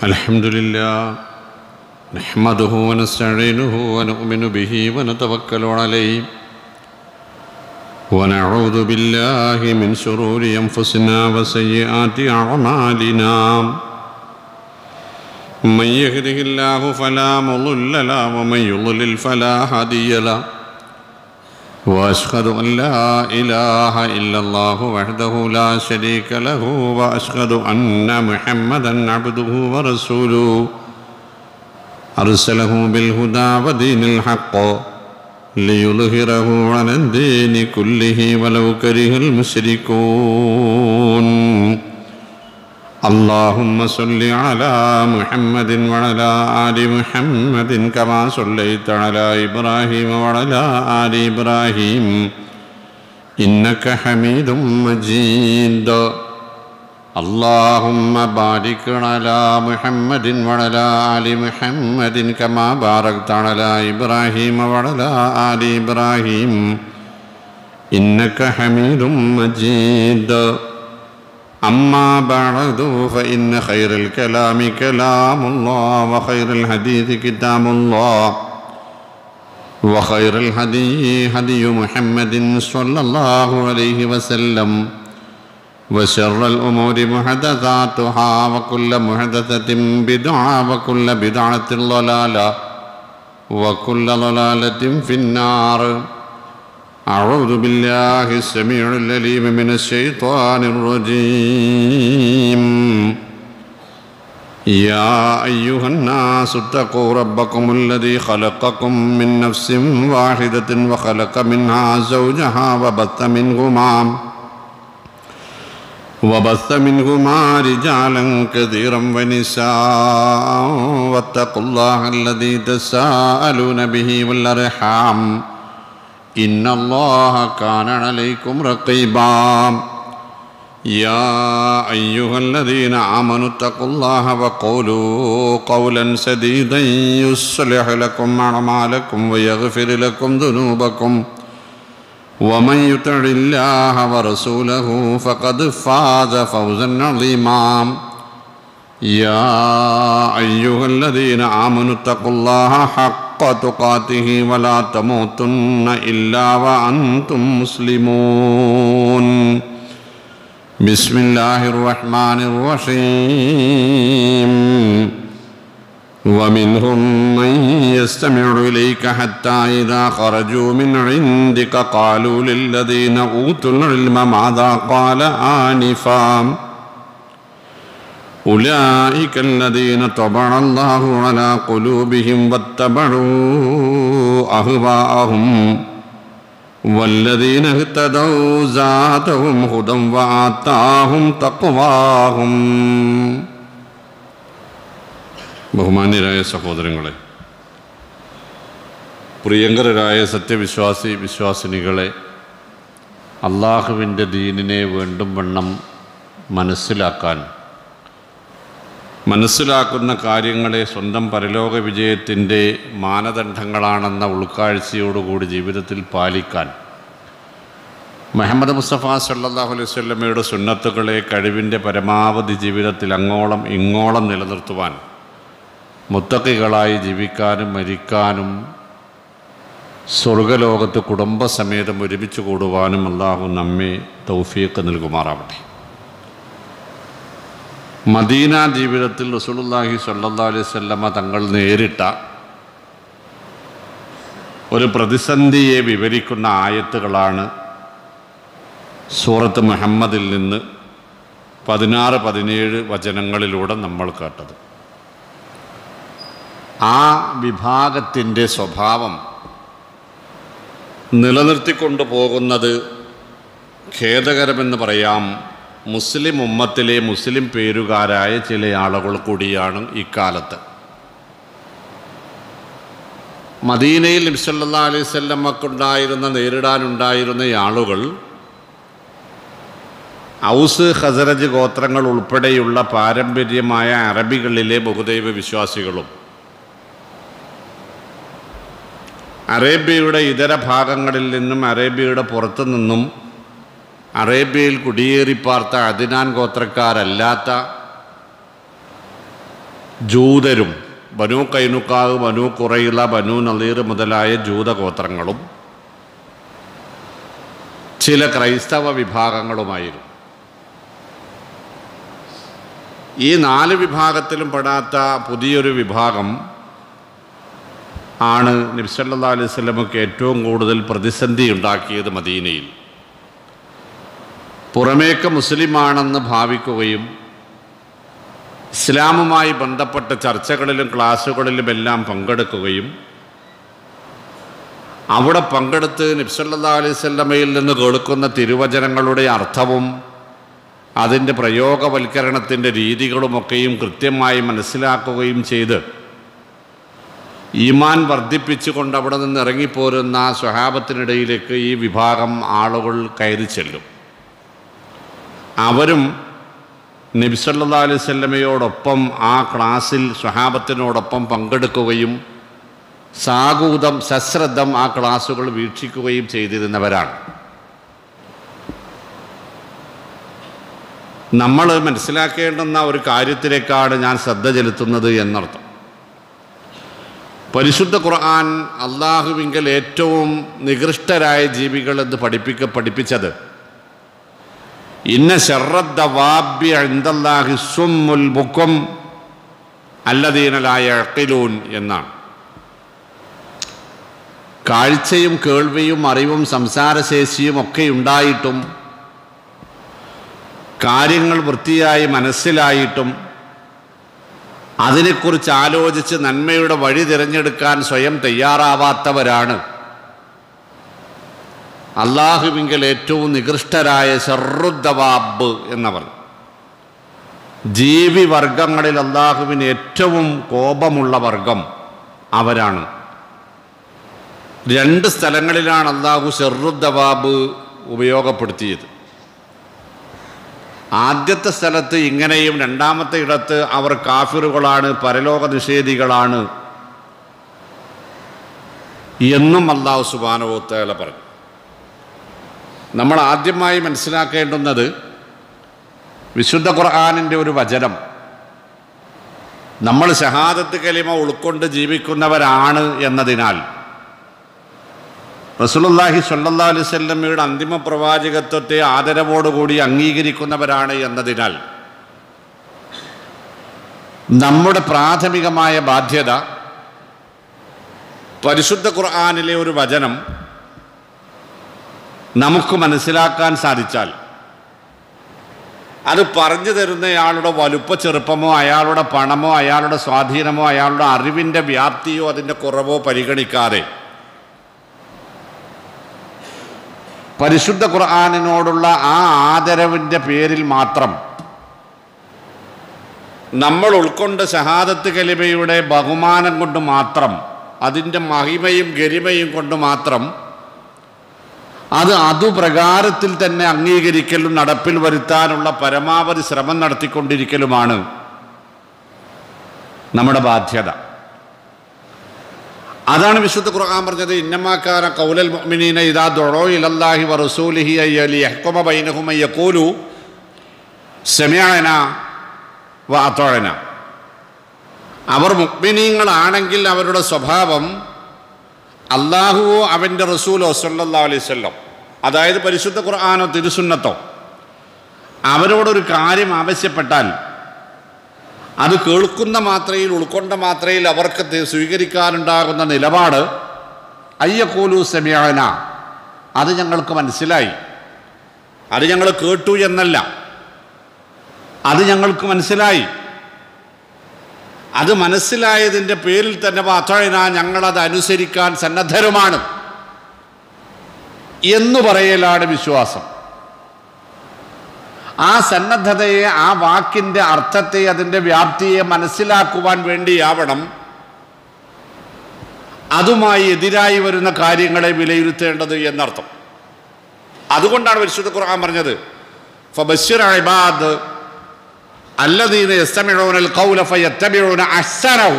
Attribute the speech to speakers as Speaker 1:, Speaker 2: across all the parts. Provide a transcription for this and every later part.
Speaker 1: الحمد لله نحمده ونستعينه ونؤمن به ونتوكل عليه ونعوذ بالله من شرور انفسنا وسيئات اعمالنا من يهده الله فلا مضل له ومن يضلل فلا هادي له واشهد ان لا اله الا الله وحده لا شريك له واشهد ان محمدا عبده ورسوله ارسله بالهدى ودين الحق ليظهره على الدين كله ولو كره المشركون اللهم صل على محمد وعلى ال محمد كما صليت على ابراهيم وعلى ال ابراهيم انك حميد مجيد اللهم بارك على محمد وعلى ال محمد كما باركت على ابراهيم وعلى ال ابراهيم انك حميد مجيد أما بعد فإن خير الكلام كلام الله وخير الحديث كتاب الله وخير الهدي هدي محمد صلى الله عليه وسلم وشر الأمور محدثاتها وكل محدثة بدعة وكل بدعة ضلالة وكل ضلالة في النار أعوذ بالله السميع العليم من الشيطان الرجيم يا أيها الناس اتقوا ربكم الذي خلقكم من نفس واحدة وخلق منها زوجها وبث منهما وبث منهما رجالا كثيرا ونساء واتقوا الله الذي تساءلون به والأرحام إن الله كان عليكم رقيبا يا أيها الذين آمنوا اتقوا الله وقولوا قولا سديدا يصلح لكم أعمالكم ويغفر لكم ذنوبكم ومن يطع الله ورسوله فقد فاز فوزا عظيما يا أيها الذين آمنوا اتقوا الله حق تقاته ولا تموتن إلا وأنتم مسلمون بسم الله الرحمن الرحيم ومنهم من يستمع إليك حتى إذا خرجوا من عندك قالوا للذين أوتوا العلم ماذا قال آنفاً أولئك الذين طبع الله على قلوبهم واتبعوا أهواءهم والذين اهتدوا زادهم هدى وآتاهم تقواهم ബഹുമാന്യരായ സഹോദരങ്ങളെ പ്രിയങ്കരരായ സത്യവിശ്വാസി വിശ്വാസിനികളെ അള്ളാഹുവിൻ്റെ ദീനിനെ വേണ്ടും വണ്ണം മനസ്സിലാക്കാൻ മനസ്സിലാക്കുന്ന കാര്യങ്ങളെ സ്വന്തം പരലോക വിജയത്തിൻ്റെ മാനദണ്ഡങ്ങളാണെന്ന ഉൾക്കാഴ്ചയോടുകൂടി ജീവിതത്തിൽ പാലിക്കാൻ മുഹമ്മദ് മുസ്തഫ സല്ലാഹു അലൈഹി സ്വല്ലമ്മയുടെ സുന്നത്തുകളെ കഴിവിൻ്റെ പരമാവധി ജീവിതത്തിൽ അങ്ങോളം ഇങ്ങോളം നിലനിർത്തുവാൻ മുത്തക്കികളായി ജീവിക്കാനും മരിക്കാനും സ്വർഗലോകത്ത് കുടുംബസമേതം ഒരുമിച്ച് കൂടുവാനും അള്ളാഹു നമ്മെ തൗഫീഖ് നൽകുമാറാവട്ടെ മദീന ജീവിതത്തിൽ റസൂലുള്ളാഹി സ്വല്ലല്ലാഹു അലൈഹി വസല്ലമ തങ്ങൾ നേരിട്ട ഒരു പ്രതിസന്ധിയെ വിവരിക്കുന്ന ആയത്തുകളാണ് സൂറത്ത് മുഹമ്മദിൽ നിന്ന് പതിനാറ് പതിനേഴ് വചനങ്ങളിലൂടെ നമ്മൾ കേട്ടത് ആ വിഭാഗത്തിൻ്റെ സ്വഭാവം നിലനിർത്തിക്കൊണ്ടു പോകുന്നത് ഖേദകരമെന്ന് പറയാം മുസ്ലിം ഉമ്മത്തിലെ മുസ്ലിം പേരുകാരായ ചില ആളുകൾ കൂടിയാണ് ഇക്കാലത്ത് മദീനയിൽ നബ്സല്ലാ അലൈഹി സ്വല്ലമ്മക്കുണ്ടായിരുന്ന നേരിടാനുണ്ടായിരുന്ന ആളുകൾ ഔസ് ഖസറജ് ഗോത്രങ്ങൾ ഉൾപ്പെടെയുള്ള പാരമ്പര്യമായ അറബികളിലെ ബഹുദൈവ വിശ്വാസികളും അറേബ്യയുടെ ഇതര ഭാഗങ്ങളിൽ നിന്നും അറേബ്യയുടെ പുറത്തു നിന്നും അറേബ്യയിൽ കുടിയേറിപ്പാർത്ത അദിനാൻ ഗോത്രക്കാരല്ലാത്ത ജൂതരും ബനു കൈനുക്കാവ് ബനു കുറയില ബനു നളീർ മുതലായ ജൂതഗോത്രങ്ങളും ചില ക്രൈസ്തവ വിഭാഗങ്ങളുമായിരുന്നു ഈ നാല് വിഭാഗത്തിലും പെടാത്ത പുതിയൊരു വിഭാഗം ആണ് നബ്സല്ലാ അലൈഹി സ്വലമക്ക് ഏറ്റവും കൂടുതൽ പ്രതിസന്ധി ഉണ്ടാക്കിയത് മദീനയിൽ പുറമേക്ക് മുസ്ലിമാണെന്ന് ഭാവിക്കുകയും ഇസ്ലാമുമായി ബന്ധപ്പെട്ട ചർച്ചകളിലും ക്ലാസ്സുകളിലുമെല്ലാം പങ്കെടുക്കുകയും അവിടെ പങ്കെടുത്ത് നബ്സല്ലാ അലൈഹി സ്വല്ലമയിൽ നിന്ന് കേൾക്കുന്ന തിരുവചനങ്ങളുടെ അർത്ഥവും അതിൻ്റെ പ്രയോഗവൽക്കരണത്തിൻ്റെ രീതികളുമൊക്കെയും കൃത്യമായി മനസ്സിലാക്കുകയും ചെയ്ത് ഈമാൻ വർദ്ധിപ്പിച്ചുകൊണ്ട് അവിടെ നിന്ന് ഇറങ്ങിപ്പോരുന്ന സ്വഹാബത്തിനിടയിലേക്ക് ഈ വിഭാഗം ആളുകൾ കയറി ചെല്ലും അവരും നബിസല്ലാ അലൈഹി സ്വല്ലമയോടൊപ്പം ആ ക്ലാസ്സിൽ സ്വഹാബത്തിനോടൊപ്പം പങ്കെടുക്കുകയും സാഗൂതം സശ്രദ്ധം ആ ക്ലാസ്സുകൾ വീക്ഷിക്കുകയും ചെയ്തിരുന്നവരാണ് നമ്മൾ മനസ്സിലാക്കേണ്ടുന്ന ഒരു കാര്യത്തിലേക്കാണ് ഞാൻ ശ്രദ്ധ ചെലുത്തുന്നത് എന്നർത്ഥം പരിശുദ്ധ ഖുർആൻ അള്ളാഹുവിങ്കൽ ഏറ്റവും നികൃഷ്ടരായ ജീവികൾ എന്ന് പഠിപ്പിക്ക പഠിപ്പിച്ചത് ഇന്ന ഷറദ്ദവാബ്യ ഇന്ദല്ലാഹി സുമ്മുൽ ബുക്കും അല്ലദീനലായ അക്കിലൂൻ എന്നാണ് കാഴ്ചയും കേൾവിയും അറിവും സംസാരശേഷിയും ഒക്കെ ഉണ്ടായിട്ടും കാര്യങ്ങൾ വൃത്തിയായി മനസ്സിലായിട്ടും അതിനെക്കുറിച്ച് ആലോചിച്ച് നന്മയുടെ വഴി തിരഞ്ഞെടുക്കാൻ സ്വയം തയ്യാറാവാത്തവരാണ് അള്ളാഹുവിങ്കൽ ഏറ്റവും നികൃഷ്ടരായ ഷറുദ്ദവാബ് എന്നവർ ജീവി വർഗങ്ങളിൽ അള്ളാഹുവിന് ഏറ്റവും കോപമുള്ള വർഗം അവരാണ് രണ്ട് സ്ഥലങ്ങളിലാണ് അള്ളാഹു ഷെറുദ്ദവാബ് ഉപയോഗപ്പെടുത്തിയത് ആദ്യത്തെ സ്ഥലത്ത് ഇങ്ങനെയും രണ്ടാമത്തെ ഇടത്ത് അവർ കാഫിറുകളാണ് പരലോക നിഷേധികളാണ് എന്നും അള്ളാഹു സുബാനവോത്തേല പറഞ്ഞു നമ്മൾ ആദ്യമായി മനസ്സിലാക്കേണ്ടുന്നത് വിശുദ്ധ ഖുർആാനിൻ്റെ ഒരു വചനം നമ്മൾ ഷഹാദത്ത് കലിമ ഉൾക്കൊണ്ട് ജീവിക്കുന്നവരാണ് എന്നതിനാൽ റസൂലുള്ളാഹി സ്വല്ലല്ലാഹു അലൈഹി വസല്ലമയുടെ അന്തിമ പ്രവാചകത്വത്തെ ആദരവോടുകൂടി അംഗീകരിക്കുന്നവരാണ് എന്നതിനാൽ നമ്മുടെ പ്രാഥമികമായ ബാധ്യത പരിശുദ്ധ ഖുർആാനിലെ ഒരു വചനം നമുക്ക് മനസ്സിലാക്കാൻ സാധിച്ചാൽ അത് പറഞ്ഞു തരുന്നയാളുടെ വലുപ്പ ചെറുപ്പമോ അയാളുടെ പണമോ അയാളുടെ സ്വാധീനമോ അയാളുടെ അറിവിൻ്റെ വ്യാപ്തിയോ അതിൻ്റെ കുറവോ പരിഗണിക്കാതെ പരിശുദ്ധ ഖുർആാനിനോടുള്ള ആ ആദരവിൻ്റെ പേരിൽ മാത്രം നമ്മൾ ഉൾക്കൊണ്ട ഷഹാദത്ത് കലിമയുടെ ബഹുമാനം കൊണ്ട് മാത്രം അതിൻ്റെ മഹിമയും ഗരിമയും കൊണ്ട് മാത്രം അത് അതുപ്രകാരത്തിൽ തന്നെ അംഗീകരിക്കലും നടപ്പിൽ വരുത്താനുള്ള പരമാവധി ശ്രമം നടത്തിക്കൊണ്ടിരിക്കലുമാണ് നമ്മുടെ ബാധ്യത അതാണ് വിശുദ്ധ ഖുർആൻ പറഞ്ഞത് ഇന്നമാക്കാന കൗലൽ മുഅ്മിനീന ഇദാ ദുആ ഇലല്ലാഹി വ റസൂലിഹി അയ്യലി യഹ്കുമ ബൈനഹും യഖൂലു സമഅന വ അതഅന അവർ മുഅ്മിനീങ്ങളാണെങ്കിൽ അവരുടെ സ്വഭാവം അള്ളാഹുവോ അവൻ്റെ റസൂലോ സല്ലല്ലാഹു അലൈഹി വസല്ലം അതായത് പരിശുദ്ധ ഖുർആാനോ തിരുസുന്നത്തോ അവരോടൊരു കാര്യം ആവശ്യപ്പെട്ടാൽ അത് കേൾക്കുന്ന മാത്രയിൽ ഉൾക്കൊണ്ട മാത്രയിൽ അവർക്ക് തി- സ്വീകരിക്കാനുണ്ടാകുന്ന നിലപാട് അയ്യക്കൂലു സെമിയാന അത് ഞങ്ങൾക്ക് മനസ്സിലായി അത് ഞങ്ങൾ കേട്ടു എന്നല്ല അത് ഞങ്ങൾക്ക് മനസ്സിലായി അത് മനസ്സിലായതിൻ്റെ പേരിൽ തന്നെ പാത്രന ഞങ്ങളത് അനുസരിക്കാൻ സന്നദ്ധരുമാണ് എന്നു പറയലാണ് വിശ്വാസം ആ സന്നദ്ധതയെ ആ വാക്കിൻ്റെ അർത്ഥത്തെ അതിൻ്റെ വ്യാപ്തിയെ മനസ്സിലാക്കുവാൻ വേണ്ടിയാവണം അതുമായി എതിരായി വരുന്ന കാര്യങ്ങളെ വിലയിരുത്തേണ്ടത് എന്നർത്ഥം അതുകൊണ്ടാണ് പരിശുദ്ധ ഖുർആൻ പറഞ്ഞത് ഫബശ്ശിർ ഇബാദ് അല്ലദീന യസ്തമിഊനൽ ഖൗല ഫയത്തബിഊന അഹ്സനഹു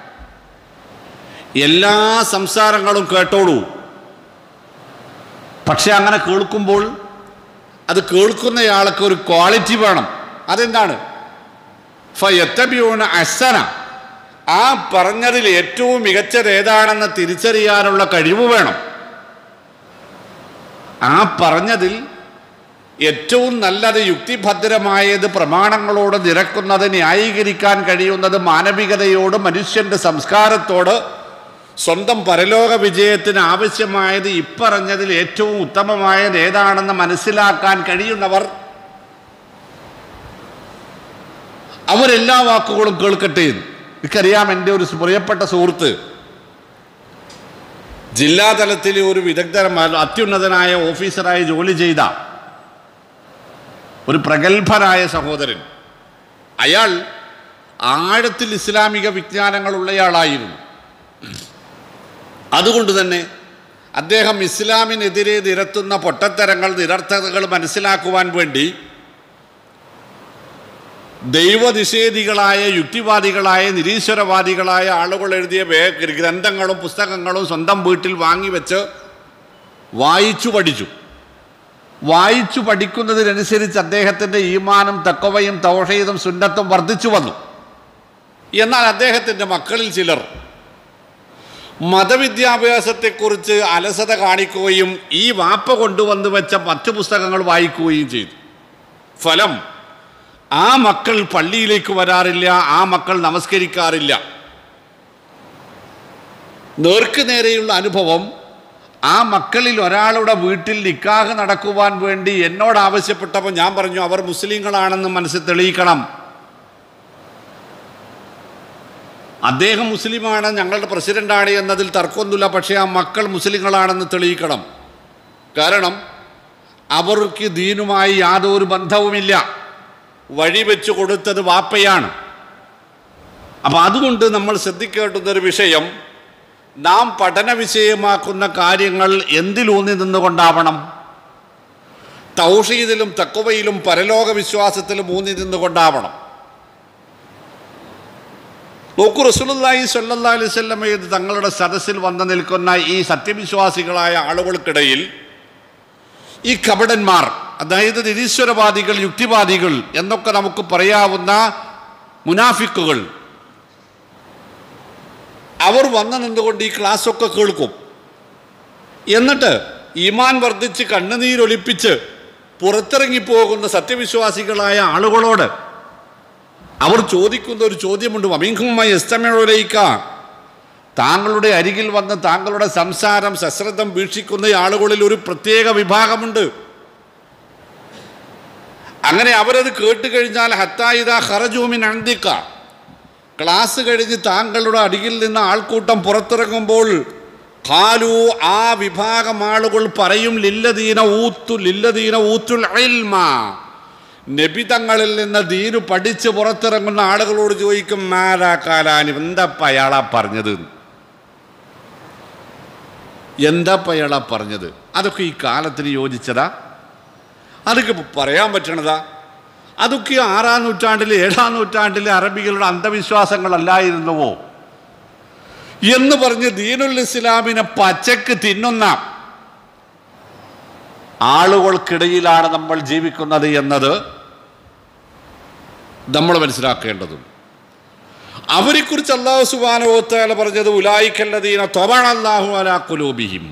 Speaker 1: എല്ലാ സംസാരങ്ങളും കേട്ടോളൂ പക്ഷെ അങ്ങനെ കേൾക്കുമ്പോൾ അത് കേൾക്കുന്നയാൾക്ക് ഒരു ക്വാളിറ്റി വേണം അതെന്താണ് ഫയത്തബിയൂന അസന ആ പറഞ്ഞതിൽ ഏറ്റവും മികച്ചത് ഏതാണെന്ന് തിരിച്ചറിയാനുള്ള കഴിവ് വേണം ആ പറഞ്ഞതിൽ ഏറ്റവും നല്ലത് യുക്തിഭദ്രമായത് പ്രമാണങ്ങളോട് നിരക്കുന്നത് ന്യായീകരിക്കാൻ കഴിയുന്നത് മാനവികതയോട് മനുഷ്യന്റെ സംസ്കാരത്തോട് സ്വന്തം പരലോക വിജയത്തിന് ആവശ്യമായത് ഇപ്പറഞ്ഞതിൽ ഏറ്റവും ഉത്തമമായത് ഏതാണെന്ന് മനസ്സിലാക്കാൻ കഴിയുന്നവർ അവരെല്ലാ വാക്കുകളും കേൾക്കട്ടെ എന്ന്. എനിക്കറിയാം എൻ്റെ ഒരു പ്രിയപ്പെട്ട സുഹൃത്ത് ജില്ലാതലത്തിലെ ഒരു വിദഗ്ധരമായ അത്യുന്നതനായ ഓഫീസറായി ജോലി ചെയ്ത ഒരു പ്രഗത്ഭനായ സഹോദരൻ അയാൾ ആഴത്തിൽ ഇസ്ലാമിക വിജ്ഞാനങ്ങളുള്ളയാളായിരുന്നു അതുകൊണ്ട് തന്നെ അദ്ദേഹം ഇസ്ലാമിനെതിരെ നിരത്തുന്ന പൊട്ടത്തരങ്ങൾ നിരർത്ഥകകൾ മനസ്സിലാക്കുവാൻ വേണ്ടി ദൈവനിഷേധികളായ യുക്തിവാദികളായ നിരീശ്വരവാദികളായ ആളുകൾ എഴുതിയ വേ- ഗ്രന്ഥങ്ങളും പുസ്തകങ്ങളും സ്വന്തം വീട്ടിൽ വാങ്ങിവെച്ച് വായിച്ചു പഠിച്ചു വായിച്ചു പഠിക്കുന്നതിനനുസരിച്ച് അദ്ദേഹത്തിൻ്റെ ഈമാനും തക്കവയും തൗഹീദും സുന്നത്തും വർദ്ധിച്ചു വന്നു എന്നാൽ അദ്ദേഹത്തിൻ്റെ മക്കളിൽ ചിലർ മതവിദ്യാഭ്യാസത്തെക്കുറിച്ച് അലസത കാണിക്കുകയും ഈ വാപ്പ കൊണ്ടുവന്നു വെച്ച മറ്റു പുസ്തകങ്ങൾ വായിക്കുകയും ചെയ്തു ഫലം ആ മക്കൾ പള്ളിയിലേക്ക് വരാറില്ല ആ മക്കൾ നമസ്കരിക്കാറില്ല നേർക്ക് നേരെയുള്ള അനുഭവം ആ മക്കളിൽ ഒരാളുടെ വീട്ടിൽ നിക്കാഹ് നടക്കുവാൻ വേണ്ടി എന്നോട് ആവശ്യപ്പെട്ടപ്പോൾ ഞാൻ പറഞ്ഞു അവർ മുസ്ലിങ്ങളാണെന്ന് മനസ്സിൽ തെളിയിക്കണം അദ്ദേഹം മുസ്ലിമാണ് ഞങ്ങളുടെ പ്രസിഡന്റാണ് എന്നതിൽ തർക്കമൊന്നുമില്ല പക്ഷേ ആ മക്കൾ മുസ്ലിങ്ങളാണെന്ന് തെളിയിക്കണം കാരണം അവർക്ക് ദീനുമായി യാതൊരു ബന്ധവുമില്ല വഴി വെച്ച് കൊടുത്തത് വാപ്പയാണ് അപ്പം അതുകൊണ്ട് നമ്മൾ ശ്രദ്ധിക്കേണ്ടുന്നൊരു വിഷയം നാം പഠന വിഷയമാക്കുന്ന കാര്യങ്ങൾ എന്തിലൂന്നി നിന്നുകൊണ്ടാവണം തൗഷീദിലും തക്കുവയിലും പരലോക വിശ്വാസത്തിലും ഊന്നി നിന്നുകൊണ്ടാവണം നോക്കൂ റസൂലുള്ളാഹി സ്വല്ലല്ലാഹി അലൈഹി വസല്ലമയത് തങ്ങളുടെ സദസ്സിൽ വന്നു നിൽക്കുന്ന ഈ സത്യവിശ്വാസികളായ ആളുകൾക്കിടയിൽ ഈ കപടന്മാർ അതായത് നിരീശ്വരവാദികൾ യുക്തിവാദികൾ എന്നൊക്കെ നമുക്ക് പറയാവുന്ന മുനാഫിക്കുകൾ അവർ വന്നു നിന്നുകൊണ്ട് ഈ ക്ലാസ്സൊക്കെ കേൾക്കും എന്നിട്ട് ഈമാൻ വർദ്ധിച്ച് കണ്ണുനീരൊലിപ്പിച്ച് പുറത്തിറങ്ങിപ്പോകുന്ന സത്യവിശ്വാസികളായ ആളുകളോട് അവർ ചോദിക്കുന്ന ഒരു ചോദ്യമുണ്ട് അമീഖുമായി എസ്തമയിലേക്ക താങ്കളുടെ അരികിൽ വന്ന് താങ്കളുടെ സംസാരം സശ്രദ്ധം വീക്ഷിക്കുന്ന ആളുകളിൽ ഒരു പ്രത്യേക വിഭാഗമുണ്ട് അങ്ങനെ അവരത് കേട്ട് കഴിഞ്ഞാൽ ഹത്തായിദ ഹറജൂമിൻ അന്തിക്ക ക്ലാസ് കഴിഞ്ഞ് താങ്കളുടെ അടിയിൽ നിന്ന് ആൾക്കൂട്ടം പുറത്തിറങ്ങുമ്പോൾ ഖാലു ആ വിഭാഗം ആളുകൾ പറയും ലില്ലദീന ഊത്തു ലില്ലദീന ഊത്തുൽ ഇൽമ നബി തങ്ങളിൽ നിന്ന് ദീനു പഠിച്ച് പുറത്തിറങ്ങുന്ന ആളുകളോട് ചോദിക്കും മാരാക്കാലാനി എന്തപ്പ അയാളാ പറഞ്ഞത് എന്ന്. എന്താപ്പ അയാളാ പറഞ്ഞത് അതൊക്കെ ഈ കാലത്തിന് യോജിച്ചതാ അതൊക്കെ ഇപ്പൊ പറയാൻ പറ്റണതാ അതൊക്കെ ആറാം നൂറ്റാണ്ടിൽ ഏഴാം നൂറ്റാണ്ടിലെ അറബികളുടെ അന്ധവിശ്വാസങ്ങളല്ലായിരുന്നുവോ എന്ന് പറഞ്ഞ് ദീനുൽ ഇസ്ലാമിനെ പച്ചക്ക് തിന്നുന്ന ആളുകൾക്കിടയിലാണ് നമ്മൾ ജീവിക്കുന്നത് എന്നത് നമ്മൾ മനസ്സിലാക്കേണ്ടതുണ്ട് അവരെക്കുറിച്ച് അള്ളാഹു സുബാനോത്താല പറഞ്ഞത് ഉലായിക്കല്ലതീന തൊബണല്ലാഹു അലാ കുലൂബിഹിം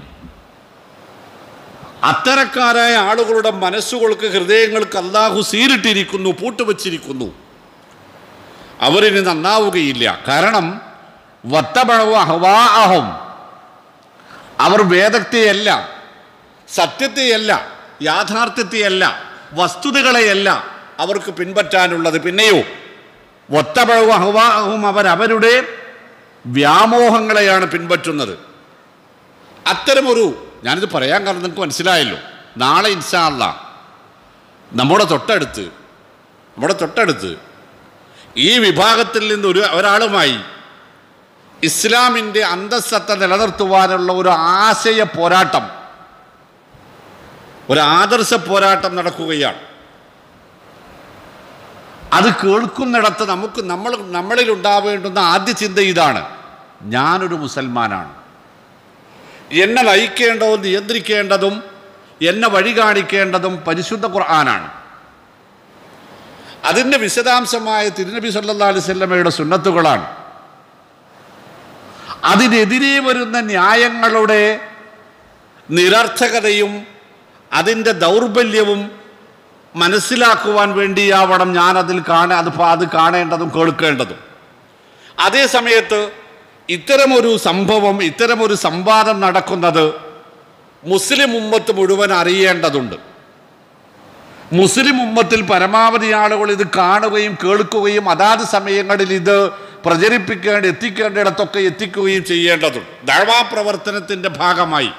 Speaker 1: അത്തരക്കാരായ ആളുകളുടെ മനസ്സുകൾക്ക് ഹൃദയങ്ങൾക്ക് അള്ളാഹു സീരിട്ടിരിക്കുന്നു പൂട്ടുവച്ചിരിക്കുന്നു അവരിന് നന്നാവുകയില്ല കാരണം വത്തബഴവ അഹ്വാഅഹും അവർ വേദത്തെയല്ല സത്യത്തെയല്ല യാഥാർത്ഥ്യത്തെയല്ല വസ്തുതകളെയല്ല അവർക്ക് പിൻപറ്റാനുള്ളത് പിന്നെയോ ഒത്തപഴവും അഹ്വാഹും അവർ അവരുടെ വ്യാമോഹങ്ങളെയാണ് പിൻപറ്റുന്നത് അത്തരമൊരു ഞാനിത് പറയാൻ കാരണം നിങ്ങൾക്ക് മനസ്സിലായല്ലോ നാളെ ഇൻഷാല്ല നമ്മുടെ തൊട്ടടുത്ത് നമ്മുടെ തൊട്ടടുത്ത് ഈ വിഭാഗത്തിൽ നിന്ന് ഒരു ഒരാളുമായി ഇസ്ലാമിൻ്റെ അന്തസ്സത്ത നിലനിർത്തുവാനുള്ള ഒരു ആശയ പോരാട്ടം ഒരു ആദർശ പോരാട്ടം നടക്കുകയാണ് അത് കേൾക്കുന്നിടത്ത് നമുക്ക് നമ്മൾ നമ്മളിൽ ഉണ്ടാവേണ്ടുന്ന ആദ്യ ചിന്ത ഇതാണ് ഞാനൊരു മുസൽമാനാണ് എന്നെ നയിക്കേണ്ടതും നിയന്ത്രിക്കേണ്ടതും എന്നെ വഴി കാണിക്കേണ്ടതും പരിശുദ്ധ ഖുർആനാണ് അതിൻ്റെ വിശദാംശമായ തിരുനബി സല്ലാ അലൈഹി സ്വല്ലമയുടെ സുന്നത്തുകളാണ് അതിനെതിരെ വരുന്ന ന്യായങ്ങളുടെ നിരർത്ഥകതയും അതിൻ്റെ ദൗർബല്യവും മനസ്സിലാക്കുവാൻ വേണ്ടിയാവണം ഞാൻ അതിൽ കാണാൻ അത് പ- അത് കാണേണ്ടതും കേൾക്കേണ്ടതും അതേ സമയത്ത് ഇത്തരമൊരു സംഭവം ഇത്തരമൊരു സംവാദം നടക്കുന്നത് മുസ്ലിം ഉമ്മത്ത് മുഴുവൻ അറിയേണ്ടതുണ്ട് മുസ്ലിം ഉമ്മത്തിൽ പരമാവധി ആളുകൾ ഇത് കാണുകയും കേൾക്കുകയും അതാത് സമയങ്ങളിൽ ഇത് പ്രചരിപ്പിക്കേണ്ട എത്തിക്കേണ്ടിടത്തൊക്കെ എത്തിക്കുകയും ചെയ്യേണ്ടതുണ്ട് ദഴവാ പ്രവർത്തനത്തിൻ്റെ ഭാഗമായി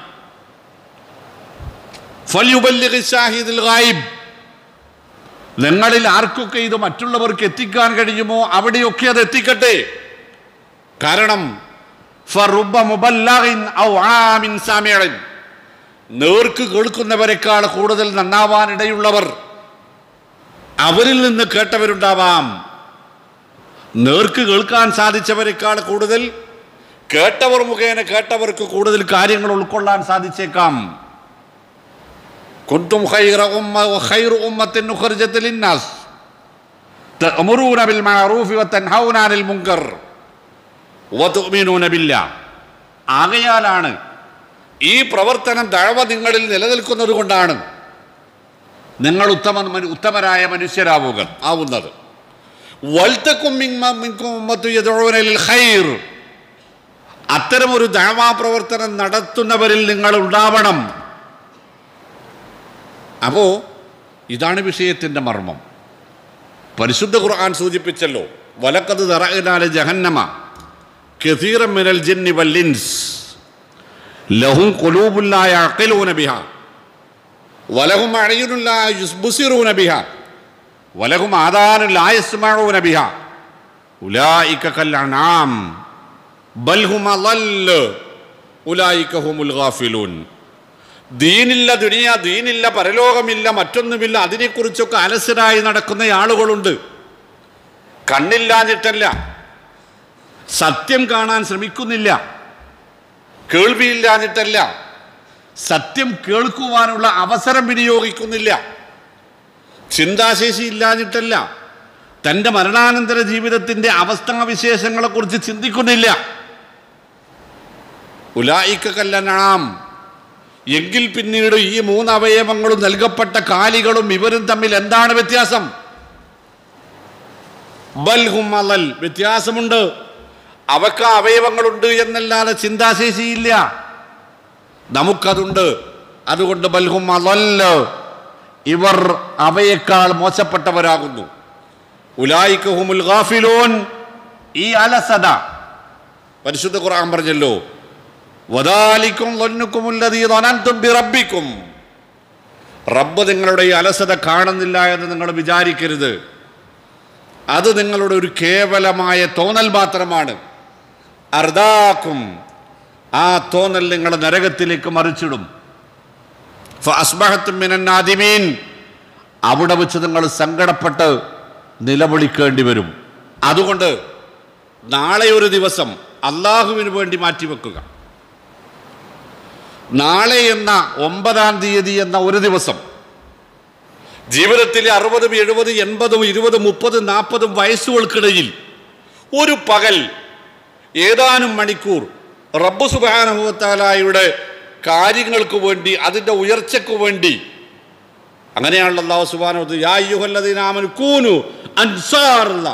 Speaker 1: ഫൽയുബല്ലിഗ് ഷാഹിദുൽ ഗായിബ് നിങ്ങളിൽ ആർക്കൊക്കെ ഇത് മറ്റുള്ളവർക്ക് എത്തിക്കാൻ കഴിയുമോ അവിടെയൊക്കെ അത് എത്തിക്കട്ടെ കാരണം ഫറുബ്ബ മുബല്ലഗിൻ ഔ ആമിൻ സാമിഇൻ. നേർക്ക് കേൾക്കുന്നവരെക്കാൾ കൂടുതൽ നന്നാവാൻ ഇടയുള്ളവർ അവരിൽ നിന്ന് കേട്ടവരുണ്ടാവാം നേർക്ക് കേൾക്കാൻ സാധിച്ചവരെക്കാൾ കൂടുതൽ കേട്ടവർ മുഖേന കേട്ടവർക്ക് കൂടുതൽ കാര്യങ്ങൾ ഉൾക്കൊള്ളാൻ സാധിച്ചേക്കാം കുന്തും ഖൈറ ഉമ്മ വഖൈറു ഉമ്മത്തിൻ ഉഖ്രിജത് ലിന്നാസ് തഅമുറൂന ബിൽ മഅറൂഫി വതൻഹൗന അനിൽ മുൻകർ വതുഅ്മിനൂന ബില്ലാ ആകയാലാണ് ഈ പ്രവർത്തനം ദഴവ നിങ്ങളിൽ നിലനിൽക്കുന്നത് കൊണ്ടാണ് നിങ്ങൾ ഉത്തമ ഉത്തമരായ മനുഷ്യരാവുക ആവുന്നത് വൽത്തക്കും മിങ്മ- മിൻകും ഉമ്മത്തു യദ്ഊന ലിൽ ഖൈർ അത്തരമൊരു ദഴവാ പ്രവർത്തനം നടത്തുന്നവരിൽ നിങ്ങൾ ഉണ്ടാവണം അപ്പോൾ ഇതാണ് വിഷയത്തിൻ്റെ മർമ്മം പരിശുദ്ധ ഖുർആൻ സൂചിപ്പിച്ചല്ലോ വലക്കത് തറയിലാലെ ജഹന്നമ കസീറം മിനൽ ജിന്നി വല്ലിൻസ് ലഹും കൊലൂബുല്ലായ അക്കലൂന ബിഹ വലഹും അഴയുനുള്ള യുസ്ബുസിറൂന ബിഹ വലഹും ആദാനുലായസ്മഊന ബിഹ ഉലായിക കൽ അനാം ബൽ ഹും അളൽ ഉലായിക ഹുമുൽ ഗാഫിലൂൻ ദീനില്ല ദുനിയ ദീനില്ല പരലോകമില്ല മറ്റൊന്നുമില്ല അതിനെക്കുറിച്ചൊക്കെ അലസരായി നടക്കുന്ന ആളുകളുണ്ട് കണ്ണില്ലാഞ്ഞിട്ടല്ല സത്യം കാണാൻ ശ്രമിക്കുന്നില്ല കേൾവിയില്ലാഞ്ഞിട്ടല്ല സത്യം കേൾക്കുവാനുള്ള അവസരം വിനിയോഗിക്കുന്നില്ല ചിന്താശേഷി ഇല്ലാഞ്ഞിട്ടല്ല തൻ്റെ മരണാനന്തര ജീവിതത്തിൻ്റെ അവസ്ഥാവിശേഷങ്ങളെക്കുറിച്ച് ചിന്തിക്കുന്നില്ല ഉലായിക്ക കല്ലനാം എങ്കിൽ പിന്നീട് ഈ മൂന്ന് അവയവങ്ങളും നൽകപ്പെട്ട കാലികളും ഇവരും തമ്മിൽ എന്താണ് വ്യത്യാസം ബൽഹും അലൽ വ്യത്യാസമുണ്ട് അവക്ക് അവയവങ്ങളുണ്ട് എന്നല്ലാതെ ചിന്താശേഷിയില്ല നമുക്കതുണ്ട് അതുകൊണ്ട് ബൽഹും അലല് ഇവർ അവയേക്കാൾ മോശപ്പെട്ടവരാകുന്നു ഉലായിക്കഹുമുൽ ഗാഫിലൂൻ ഈ അലസത പരിശുദ്ധ ഖുർആൻ പറഞ്ഞല്ലോ വദാലിക്കും ലൊന്നുക്കുമുല്ലതീ തൊനന്തും ബിറബിക്കും റബ്ബ് നിങ്ങളുടെ ഈ അലസത കാണുന്നില്ല എന്ന് നിങ്ങൾ വിചാരിക്കരുത് അത് നിങ്ങളുടെ ഒരു കേവലമായ തോന്നൽ മാത്രമാണ് അർദാക്കും ആ തോന്നൽ നിങ്ങളെ നരകത്തിലേക്ക് മറിച്ചിടും ഫഅസ്ബഹത്തും മിനൻ നാദിമീൻ അവിടെ വെച്ച് നിങ്ങൾ സങ്കടപ്പെട്ട് നിലവിളിക്കേണ്ടി വരും അതുകൊണ്ട് നാളെ ഒരു ദിവസം അള്ളാഹുവിന് വേണ്ടി മാറ്റിവെക്കുക നാളെ എന്ന ഒമ്പതാം തീയതി എന്ന ഒരു ദിവസം ജീവിതത്തിലെ അറുപതും എഴുപതും എൺപതും ഇരുപതും മുപ്പതും നാൽപ്പതും വയസ്സുകൾക്കിടയിൽ ഒരു പകൽ ഏതാനും മണിക്കൂർ റബ്ബു സുബാനുഭവത്താലായുടെ കാര്യങ്ങൾക്ക് വേണ്ടി അതിൻ്റെ ഉയർച്ചയ്ക്ക് വേണ്ടി അങ്ങനെയാണല്ലോ അള്ളാഹു സുബാനു യാ യുഹല്ലദീനാമൻ കൂനു അൻസാറുള്ള